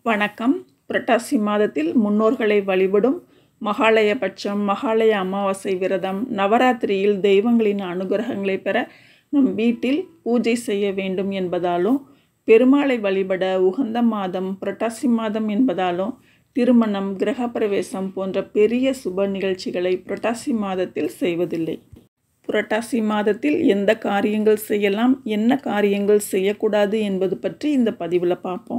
வணக்கம் புரட்டாசி மாதத்தில் முன்னோர்களை வழிபடும் மகாலயபட்சம் மகாலய அமாவாசை விரதம் நவராத்திரியில் தெய்வங்களின் அனுகிரகங்களை பெற நம் வீட்டில் பூஜை செய்ய வேண்டும் என்பதாலும் பெருமாளை வழிபட உகந்த மாதம் புரட்டாசி மாதம் என்பதாலும் திருமணம் கிரகப்பிரவேசம் போன்ற பெரிய சுப நிகழ்ச்சிகளை புரட்டாசி மாதத்தில் செய்வதில்லை புரட்டாசி மாதத்தில் எந்த காரியங்கள் செய்யலாம் என்ன காரியங்கள் செய்யக்கூடாது என்பது பற்றி இந்த பதிவில் பார்ப்போம்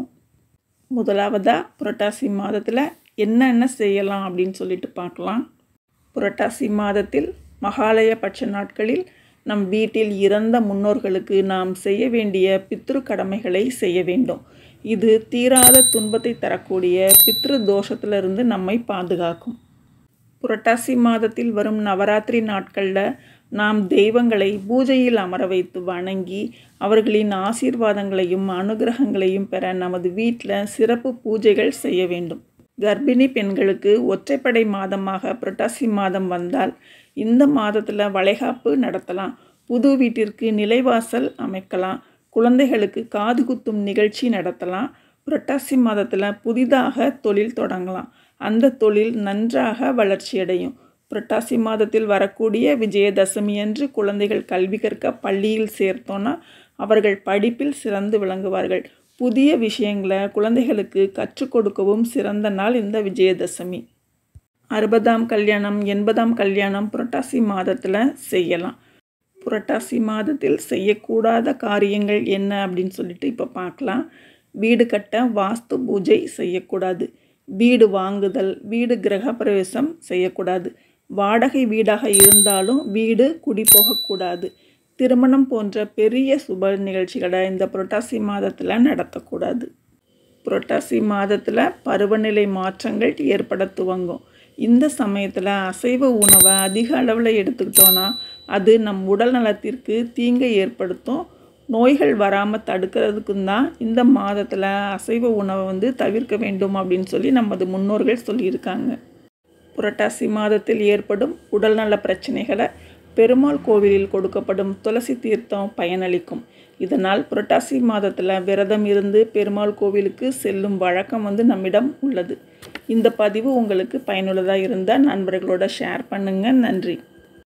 முதலாவதாக புரட்டாசி மாதத்தில் என்னென்ன செய்யலாம் அப்படின்னு சொல்லிட்டு பார்க்கலாம் புரட்டாசி மாதத்தில் மகாலய பட்ச நாட்களில் நம் வீட்டில் இறந்த முன்னோர்களுக்கு நாம் செய்ய வேண்டிய பித்ரு கடமைகளை செய்ய வேண்டும் இது தீராத துன்பத்தை தரக்கூடிய பித்ரு தோஷத்திலிருந்து நம்மை பாதுகாக்கும் புரட்டாசி மாதத்தில் வரும் நவராத்திரி நாட்களில் நாம் தெய்வங்களை பூஜையில் அமர வைத்து வணங்கி அவர்களின் ஆசீர்வாதங்களையும் அனுகிரகங்களையும் பெற நமது வீட்டில் சிறப்பு பூஜைகள் செய்ய வேண்டும் கர்ப்பிணி பெண்களுக்கு ஒற்றைப்படை மாதமாக புரட்டாசி மாதம் வந்தால் இந்த மாதத்தில் வளைகாப்பு நடத்தலாம் புது வீட்டிற்கு நிலைவாசல் அமைக்கலாம் குழந்தைகளுக்கு காது குத்தும் நிகழ்ச்சி நடத்தலாம் புரட்டாசி மாதத்தில் புதிதாக தொழில் தொடங்கலாம் அந்த தொழில் நன்றாக வளர்ச்சியடையும் புரட்டாசி மாதத்தில் வரக்கூடிய விஜயதசமி அன்று குழந்தைகள் கல்வி கற்க பள்ளியில் சேர்த்தோன்னா அவர்கள் படிப்பில் சிறந்து விளங்குவார்கள் புதிய விஷயங்களை குழந்தைகளுக்கு கற்றுக் கொடுக்கவும் சிறந்த நாள் இந்த விஜயதசமி அறுபதாம் கல்யாணம் எண்பதாம் கல்யாணம் புரட்டாசி மாதத்தில் செய்யலாம் புரட்டாசி மாதத்தில் செய்யக்கூடாத காரியங்கள் என்ன அப்படின்னு சொல்லிட்டு இப்போ பார்க்கலாம் வீடு கட்ட வாஸ்து பூஜை செய்யக்கூடாது வீடு வாங்குதல் வீடு கிரகப்பிரவேசம் செய்யக்கூடாது வாடகை வீடாக இருந்தாலும் வீடு குடி போகக்கூடாது திருமணம் போன்ற பெரிய சுப நிகழ்ச்சிகளை இந்த புரட்டாசி மாதத்தில் நடத்தக்கூடாது புரட்டாசி மாதத்தில் பருவநிலை மாற்றங்கள் ஏற்பட துவங்கும் இந்த சமயத்தில் அசைவ உணவை அதிக அளவில் எடுத்துக்கிட்டோன்னா அது நம் உடல் நலத்திற்கு தீங்கை ஏற்படுத்தும் நோய்கள் வராமல் தடுக்கிறதுக்கும் தான் இந்த மாதத்தில் அசைவ உணவை வந்து தவிர்க்க வேண்டும் அப்படின்னு சொல்லி நமது முன்னோர்கள் சொல்லியிருக்காங்க புரட்டாசி மாதத்தில் ஏற்படும் உடல்நல பிரச்சனைகளை பெருமாள் கோவிலில் கொடுக்கப்படும் துளசி தீர்த்தம் பயனளிக்கும் இதனால் புரட்டாசி மாதத்தில் விரதம் இருந்து பெருமாள் கோவிலுக்கு செல்லும் வழக்கம் வந்து நம்மிடம் உள்ளது இந்த பதிவு உங்களுக்கு பயனுள்ளதாக இருந்தால் நண்பர்களோட ஷேர் பண்ணுங்கள் நன்றி